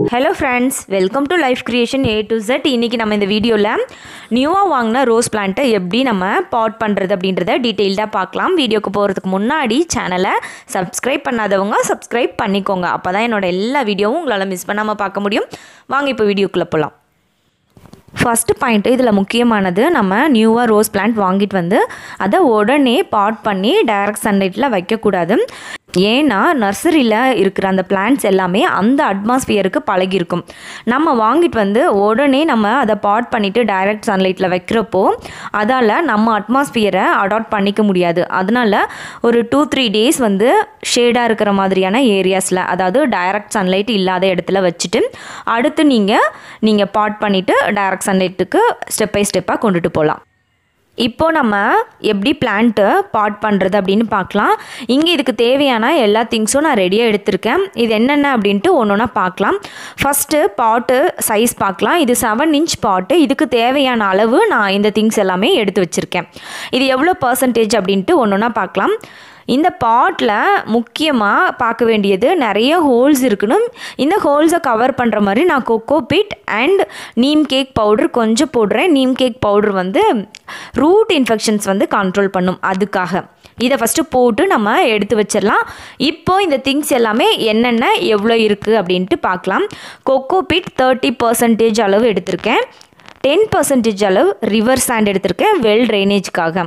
hello friends welcome to life creation A to Z இன்றைக்கி நம்ம இந்த வீடியோவில் நியூவாக வாங்கின ரோஸ் பிளான்ட்டை எப்படி நம்ம பாட் பண்ணுறது அப்படின்றத டீட்டெயில்டாக பார்க்கலாம் வீடியோக்கு போகிறதுக்கு முன்னாடி சேனலை சப்ஸ்கிரைப் பண்ணாதவங்க சப்ஸ்கிரைப் பண்ணிக்கோங்க அப்போ தான் என்னோட எல்லா வீடியோவும் உங்களால் மிஸ் பண்ணாமல் பார்க்க முடியும் வாங்க இப்போ வீடியோக்குள்ளே போகலாம் ஃபஸ்ட்டு பாயிண்ட்டு இதில் முக்கியமானது நம்ம நியூவாக ரோஸ் பிளான்ட் வாங்கிட்டு வந்து அதை உடனே பாட் பண்ணி டைரக்ட் சன்லைட்டில் வைக்கக்கூடாது ஏன்னா நர்சரியில் இருக்கிற அந்த பிளான்ட்ஸ் எல்லாமே அந்த அட்மாஸ்பியருக்கு பழகிருக்கும் நம்ம வாங்கிட்டு வந்து உடனே நம்ம அதை பாட் பண்ணிவிட்டு டைரக்ட் சன்லைட்டில் வைக்கிறப்போ அதால் நம்ம அட்மாஸ்பியரை அடாப்ட் பண்ணிக்க முடியாது அதனால ஒரு டூ த்ரீ டேஸ் வந்து ஷேடாக இருக்கிற மாதிரியான ஏரியாஸில் அதாவது டைரக்ட் சன்லைட் இல்லாத இடத்துல வச்சுட்டு அடுத்து நீங்கள் நீங்கள் பாட் பண்ணிவிட்டு டைரக்ட் சன்லைட்டுக்கு ஸ்டெப் பை ஸ்டெப்பாக கொண்டுட்டு போகலாம் இப்போ நம்ம எப்படி பிளான்ட்டு பாட் பண்ணுறது அப்படின்னு பார்க்கலாம் இங்கே இதுக்கு தேவையான எல்லா திங்ஸும் நான் ரெடியாக எடுத்திருக்கேன் இது என்னென்ன அப்படின்ட்டு ஒன்று ஒன்றா பார்க்கலாம் ஃபஸ்ட்டு பாட்டு சைஸ் பார்க்கலாம் இது செவன் இன்ச் பாட்டு இதுக்கு தேவையான அளவு நான் இந்த திங்ஸ் எல்லாமே எடுத்து வச்சுருக்கேன் இது எவ்வளோ பர்சன்டேஜ் அப்படின்ட்டு ஒன்று ஒன்றா பார்க்கலாம் இந்த பாட்டில் முக்கியமாக பார்க்க வேண்டியது நிறைய ஹோல்ஸ் இருக்கணும் இந்த ஹோல்ஸை கவர் பண்ணுற மாதிரி நான் cocopeat and neem cake powder கொஞ்சம் போடுறேன் நீம் கேக் பவுடர் வந்து ரூட் இன்ஃபெக்ஷன்ஸ் வந்து கண்ட்ரோல் பண்ணும் அதுக்காக இதை ஃபஸ்ட்டு போட்டு நம்ம எடுத்து வச்சிடலாம் இப்போ இந்த திங்ஸ் எல்லாமே என்னென்ன எவ்வளோ இருக்குது அப்படின்ட்டு பார்க்கலாம் கொக்கோ பிட் தேர்ட்டி பர்சன்டேஜ் அளவு எடுத்திருக்கேன் டென் பர்சன்டேஜ் அளவு ரிவர் சாண்ட் எடுத்திருக்கேன் வெல் ட்ரைனேஜ்க்காக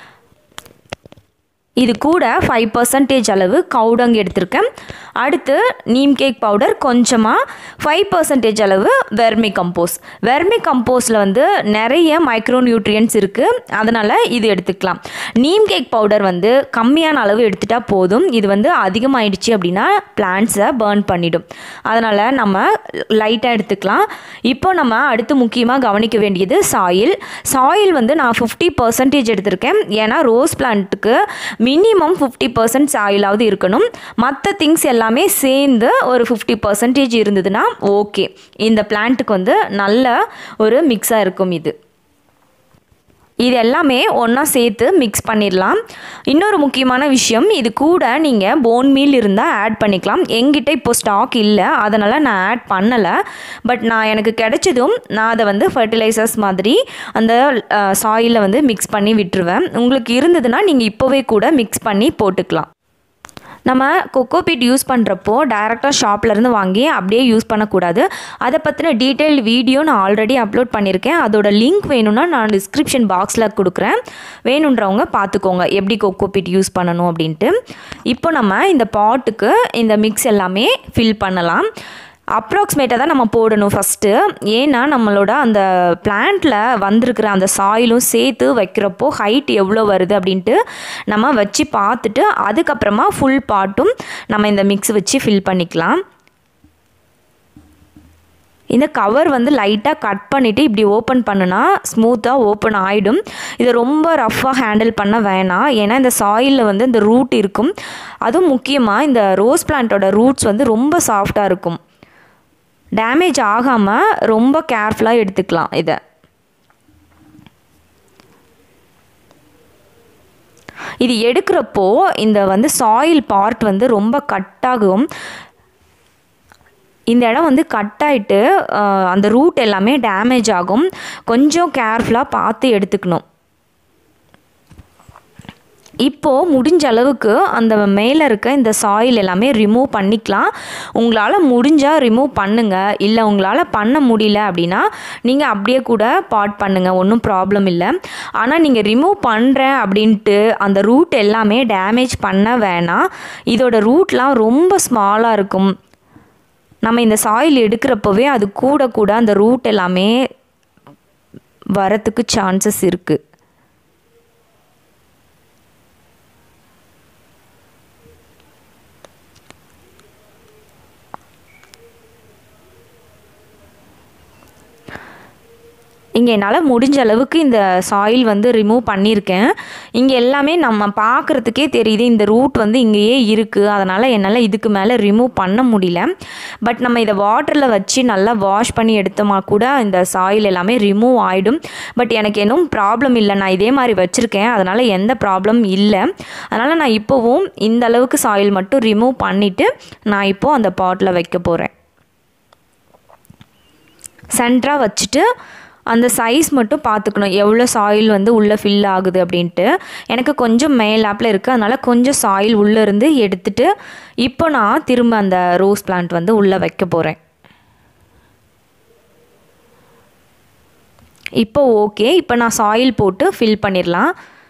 இது கூட ஃபைவ் பர்சன்டேஜ் அளவு கவுடங் எடுத்திருக்கேன் அடுத்து நீம் கேக் பவுடர் கொஞ்சமாக ஃபைவ் பர்சன்டேஜ் அளவு வெர்மி கம்போஸ் வெர்மி கம்போஸில் வந்து நிறைய மைக்ரோ நியூட்ரியன்ஸ் இருக்குது அதனால் இது எடுத்துக்கலாம் நீம் கேக் பவுடர் வந்து கம்மியான அளவு எடுத்துட்டா போதும் இது வந்து அதிகமாகிடுச்சு அப்படின்னா பிளான்ட்ஸை பேர்ன் பண்ணிடும் அதனால் நம்ம லைட்டாக எடுத்துக்கலாம் இப்போ நம்ம அடுத்து முக்கியமாக கவனிக்க வேண்டியது சாயில் சாயில் வந்து நான் ஃபிஃப்டி பர்சன்டேஜ் எடுத்திருக்கேன் ஏன்னா ரோஸ் பிளான்ட்டுக்கு மினிமம் ஃபிஃப்டி பர்சன்ட் சாயிலாவது இருக்கணும் மற்ற திங்ஸ் எல்லாமே சேர்ந்து ஒரு ஃபிஃப்டி பர்சன்டேஜ் இருந்ததுன்னா ஓகே இந்த பிளான்ட்டுக்கு வந்து நல்ல ஒரு மிக்ஸாக இருக்கும் இது இது எல்லாமே ஒன்றா சேர்த்து மிக்ஸ் பண்ணிடலாம் இன்னொரு முக்கியமான விஷயம் இது கூட நீங்கள் போன் மீல் இருந்தால் ஆட் பண்ணிக்கலாம் எங்கிட்ட இப்போ ஸ்டாக் இல்லை அதனால் நான் ஆட் பண்ணலை பட் நான் எனக்கு கிடைச்சதும் நான் அதை வந்து ஃபர்டிலைசர்ஸ் மாதிரி அந்த சாயிலில் வந்து மிக்ஸ் பண்ணி விட்டுருவேன் உங்களுக்கு இருந்ததுன்னா நீங்கள் இப்போவே கூட மிக்ஸ் பண்ணி போட்டுக்கலாம் நம்ம கொக்கோ பீட் யூஸ் பண்ணுறப்போ டைரெக்டாக ஷாப்லேருந்து வாங்கி அப்படியே யூஸ் பண்ணக்கூடாது அதை பற்றின டீட்டெயில் வீடியோ நான் ஆல்ரெடி அப்லோட் பண்ணியிருக்கேன் அதோட லிங்க் வேணும்னா நான் டிஸ்கிரிப்ஷன் பாக்ஸில் கொடுக்குறேன் வேணுன்றவங்க பார்த்துக்கோங்க எப்படி கொக்கோ பீட் யூஸ் பண்ணணும் அப்படின்ட்டு இப்போ நம்ம இந்த பாட்டுக்கு இந்த மிக்ஸ் எல்லாமே ஃபில் பண்ணலாம் அப்ராக்சிமேட்டாக தான் நம்ம போடணும் ஃபஸ்ட்டு ஏன்னா நம்மளோட அந்த பிளான்ட்டில் வந்திருக்கிற அந்த சாயிலும் சேர்த்து வைக்கிறப்போ ஹைட் எவ்வளோ வருது அப்படின்ட்டு நம்ம வச்சு பார்த்துட்டு அதுக்கப்புறமா ஃபுல் பாட்டும் நம்ம இந்த மிக்ஸ் வச்சு ஃபில் பண்ணிக்கலாம் இந்த கவர் வந்து லைட்டாக கட் பண்ணிவிட்டு இப்படி ஓப்பன் பண்ணுனா ஸ்மூத்தாக ஓப்பன் ஆகிடும் இதை ரொம்ப ரஃப்பாக ஹேண்டில் பண்ண வேணாம் ஏன்னா இந்த சாயிலில் வந்து இந்த ரூட் இருக்கும் அதுவும் முக்கியமாக இந்த ரோஸ் பிளான்ட்டோட ரூட்ஸ் வந்து ரொம்ப சாஃப்டாக இருக்கும் டேமேஜ் ஆகாமல் ரொம்ப கேர்ஃபுல்லாக எடுத்துக்கலாம் இதை இது எடுக்கிறப்போ இந்த வந்து சாயில் பார்ட் வந்து ரொம்ப கட்டாகும் இந்த இடம் வந்து கட் ஆகிட்டு அந்த ரூட் எல்லாமே டேமேஜ் ஆகும் கொஞ்சம் கேர்ஃபுல்லாக பார்த்து எடுத்துக்கணும் இப்போது முடிஞ்ச அளவுக்கு அந்த மேலே இருக்க இந்த சாயில் எல்லாமே ரிமூவ் பண்ணிக்கலாம் உங்களால் முடிஞ்சால் ரிமூவ் பண்ணுங்கள் இல்லை உங்களால் பண்ண முடியல அப்படின்னா நீங்கள் அப்படியே கூட பாட் பண்ணுங்கள் ஒன்றும் ப்ராப்ளம் இல்லை ஆனால் நீங்கள் ரிமூவ் பண்ணுறேன் அப்படின்ட்டு அந்த ரூட் எல்லாமே டேமேஜ் பண்ண வேணாம் இதோட ரூட்லாம் ரொம்ப ஸ்மாலாக இருக்கும் நம்ம இந்த சாயில் எடுக்கிறப்பவே அது கூட கூட அந்த ரூட் எல்லாமே வரத்துக்கு சான்சஸ் இருக்குது இங்கே என்னால் முடிஞ்ச அளவுக்கு இந்த சாயில் வந்து ரிமூவ் பண்ணியிருக்கேன் இங்கே எல்லாமே நம்ம பார்க்குறதுக்கே தெரியுது இந்த ரூட் வந்து இங்கேயே இருக்குது அதனால் என்னால் இதுக்கு மேலே ரிமூவ் பண்ண முடியல பட் நம்ம இதை வாட்டரில் வச்சு நல்லா வாஷ் பண்ணி எடுத்தோமா கூட இந்த சாயில் எல்லாமே ரிமூவ் ஆகிடும் பட் எனக்கு இன்னும் ப்ராப்ளம் இல்லை நான் இதே மாதிரி வச்சுருக்கேன் அதனால் எந்த ப்ராப்ளம் இல்லை அதனால் நான் இப்போவும் இந்த அளவுக்கு சாயில் மட்டும் ரிமூவ் பண்ணிவிட்டு நான் இப்போது அந்த பாட்டில் வைக்க போகிறேன் சென்டராக வச்சுட்டு அந்த சைஸ் மட்டும் பார்த்துக்கணும் எவ்வளோ சாயில் வந்து உள்ளே ஃபில் ஆகுது அப்படின்ட்டு எனக்கு கொஞ்சம் மேலாப்பில் இருக்குது அதனால் கொஞ்சம் சாயில் உள்ளே இருந்து எடுத்துட்டு இப்போ நான் திரும்ப அந்த ரோஸ் பிளான்ட் வந்து உள்ளே வைக்க போகிறேன் இப்போ ஓகே இப்போ நான் சாயில் போட்டு ஃபில் பண்ணிடலாம்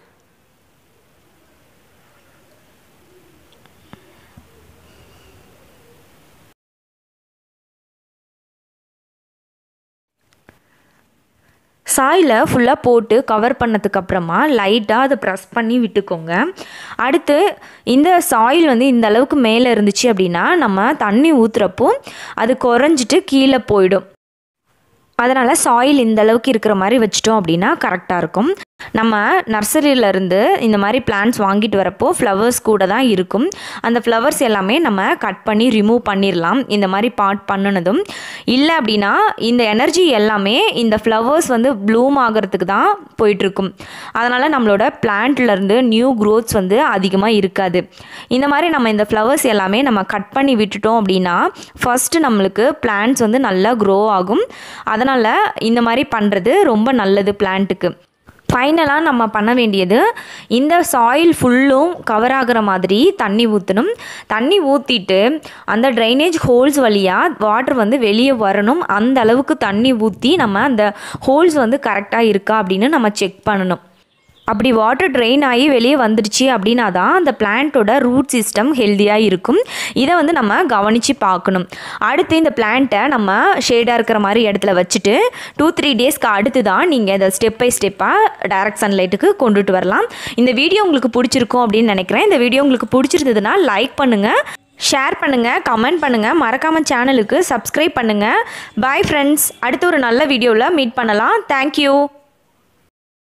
சாயிலை ஃபுல்லாக போட்டு கவர் பண்ணதுக்கப்புறமா லைட்டாக அதை ப்ரெஸ் பண்ணி விட்டுக்கோங்க அடுத்து இந்த சாயில் வந்து இந்த அளவுக்கு மேலே இருந்துச்சு அப்படின்னா நம்ம தண்ணி ஊற்றுறப்போ அது குறைஞ்சிட்டு கீழே போயிடும் அதனால் சாயில் இந்த அளவுக்கு இருக்கிற மாதிரி வச்சிட்டோம் அப்படின்னா கரெக்டாக இருக்கும் நம்ம நர்சரியிலேருந்து இந்த மாதிரி பிளான்ட்ஸ் வாங்கிட்டு வரப்போ ஃப்ளவர்ஸ் கூட தான் இருக்கும் அந்த ஃப்ளவர்ஸ் எல்லாமே நம்ம கட் பண்ணி ரிமூவ் பண்ணிடலாம் இந்த மாதிரி பாட் பண்ணினதும் இல்லை அப்படின்னா இந்த எனர்ஜி எல்லாமே இந்த ஃப்ளவர்ஸ் வந்து ப்ளூம் ஆகிறதுக்கு தான் போயிட்டுருக்கும் அதனால் நம்மளோட பிளான்ட்லேருந்து நியூ க்ரோத்ஸ் வந்து அதிகமாக இருக்காது இந்த மாதிரி நம்ம இந்த ஃப்ளவர்ஸ் எல்லாமே நம்ம கட் பண்ணி விட்டுட்டோம் அப்படின்னா ஃபஸ்ட்டு நம்மளுக்கு பிளான்ட்ஸ் வந்து நல்லா க்ரோ ஆகும் அதனால் இந்த மாதிரி பண்ணுறது ரொம்ப நல்லது பிளான்ட்டுக்கு ஃபைனலாக நம்ம பண்ண வேண்டியது இந்த சாயில் ஃபுல்லும் கவர் ஆகிற மாதிரி தண்ணி ஊற்றணும் தண்ணி ஊற்றிட்டு அந்த ட்ரைனேஜ் ஹோல்ஸ் வழியாக வாட்டர் வந்து வெளியே வரணும் அந்த அளவுக்கு தண்ணி ஊற்றி நம்ம அந்த ஹோல்ஸ் வந்து கரெக்டாக இருக்கா அப்படின்னு நம்ம செக் பண்ணணும் அப்படி வாட்டர் ட்ரெயின் ஆகி வெளியே வந்துடுச்சு அப்படின்னா தான் அந்த பிளான்ட்டோட ரூட் சிஸ்டம் ஹெல்த்தியாக இருக்கும் இதை வந்து நம்ம கவனித்து பார்க்கணும் அடுத்து இந்த பிளான்ட்டை நம்ம ஷேடாக இருக்கிற மாதிரி இடத்துல வச்சுட்டு டூ த்ரீ டேஸ்க்கு அடுத்து தான் நீங்கள் இதை ஸ்டெப் பை ஸ்டெப்பாக டைரக்ட் சன்லைட்டுக்கு கொண்டுட்டு வரலாம் இந்த வீடியோ உங்களுக்கு பிடிச்சிருக்கும் அப்படின்னு நினைக்கிறேன் இந்த வீடியோ உங்களுக்கு பிடிச்சிருந்ததுன்னா லைக் பண்ணுங்கள் ஷேர் பண்ணுங்கள் கமெண்ட் பண்ணுங்கள் மறக்காமல் சேனலுக்கு சப்ஸ்கிரைப் பண்ணுங்கள் பாய் ஃப்ரெண்ட்ஸ் அடுத்து ஒரு நல்ல வீடியோவில் மீட் பண்ணலாம் தேங்க்யூ